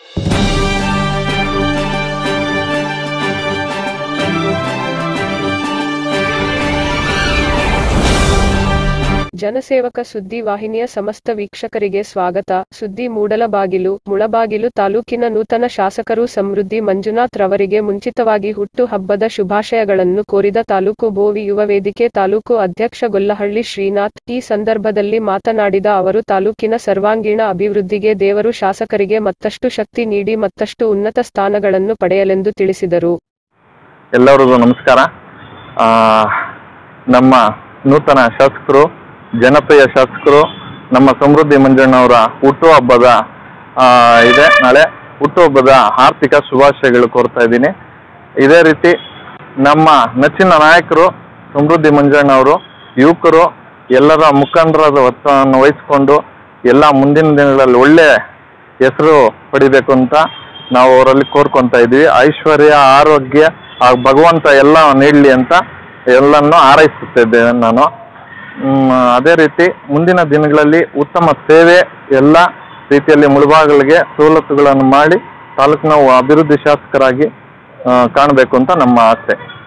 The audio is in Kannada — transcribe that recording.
ಜನಸೇವಕ ಸುದ್ದಿ ವಾಹಿನಿಯ ಸಮಸ್ತ ವೀಕ್ಷಕರಿಗೆ ಸ್ವಾಗತ ಸುದ್ದಿ ಮೂಡಲಬಾಗಿಲು ಮುಳಬಾಗಿಲು ತಾಲೂಕಿನ ನೂತನ ಶಾಸಕರು ಸಮೃದ್ಧಿ ಮಂಜುನಾಥ್ ರವರಿಗೆ ಮುಂಚಿತವಾಗಿ ಹುಟ್ಟು ಹಬ್ಬದ ಶುಭಾಶಯಗಳನ್ನು ಕೋರಿದ ತಾಲೂಕು ಬೋವಿ ಯುವ ವೇದಿಕೆ ತಾಲೂಕು ಅಧ್ಯಕ್ಷ ಗೊಲ್ಲಹಳ್ಳಿ ಶ್ರೀನಾಥ್ ಈ ಸಂದರ್ಭದಲ್ಲಿ ಮಾತನಾಡಿದ ಅವರು ತಾಲೂಕಿನ ಸರ್ವಾಂಗೀಣ ಅಭಿವೃದ್ಧಿಗೆ ದೇವರು ಶಾಸಕರಿಗೆ ಮತ್ತಷ್ಟು ಶಕ್ತಿ ನೀಡಿ ಮತ್ತಷ್ಟು ಉನ್ನತ ಸ್ಥಾನಗಳನ್ನು ಪಡೆಯಲೆಂದು ತಿಳಿಸಿದರು ಎಲ್ಲರಿಗೂ ನಮಸ್ಕಾರ ಆ, ನಮ್ಮ ನೂತನ ಶಾಸಕರು ಜನಪ್ರಿಯ ಶಾಸಕರು ನಮ್ಮ ಸಮೃದ್ಧಿ ಮಂಜಣ್ಣವರ ಹುಟ್ಟುಹಬ್ಬದ ಆ, ಇದೆ ನಾಳೆ ಹುಟ್ಟುಹಬ್ಬದ ಆರ್ಥಿಕ ಶುಭಾಶಯಗಳು ಕೋರ್ತಾ ಇದ್ದೀನಿ ಇದೇ ರೀತಿ ನಮ್ಮ ನೆಚ್ಚಿನ ನಾಯಕರು ಸಮೃದ್ಧಿ ಮಂಜಣ್ಣವರು ಯುವಕರು ಎಲ್ಲರ ಮುಖಂಡರಾದ ಒತ್ತನ್ನು ವಹಿಸ್ಕೊಂಡು ಎಲ್ಲ ಮುಂದಿನ ದಿನಗಳಲ್ಲಿ ಒಳ್ಳೆ ಹೆಸರು ಪಡಿಬೇಕು ಅಂತ ನಾವು ಅವರಲ್ಲಿ ಕೋರ್ಕೊಂತ ಇದ್ವಿ ಐಶ್ವರ್ಯ ಆರೋಗ್ಯ ಆ ಭಗವಂತ ಎಲ್ಲ ನೀಡಲಿ ಅಂತ ಎಲ್ಲನ್ನು ಹಾರೈಸುತ್ತಿದ್ದೇನೆ ನಾನು ಮ್, ಅದೇ ರೀತಿ ಮುಂದಿನ ದಿನಗಳಲ್ಲಿ ಉತ್ತಮ ಸೇವೆ ಎಲ್ಲ ರೀತಿಯಲ್ಲಿ ಮುಳುಬಾಗಿಲಿಗೆ ಸವಲತ್ತುಗಳನ್ನು ಮಾಡಿ ತಾಲೂಕಿನ ಅಭಿವೃದ್ಧಿ ಶಾಸಕರಾಗಿ ಆ, ಕಾಣಬೇಕು ಅಂತ ನಮ್ಮ ಆಸೆ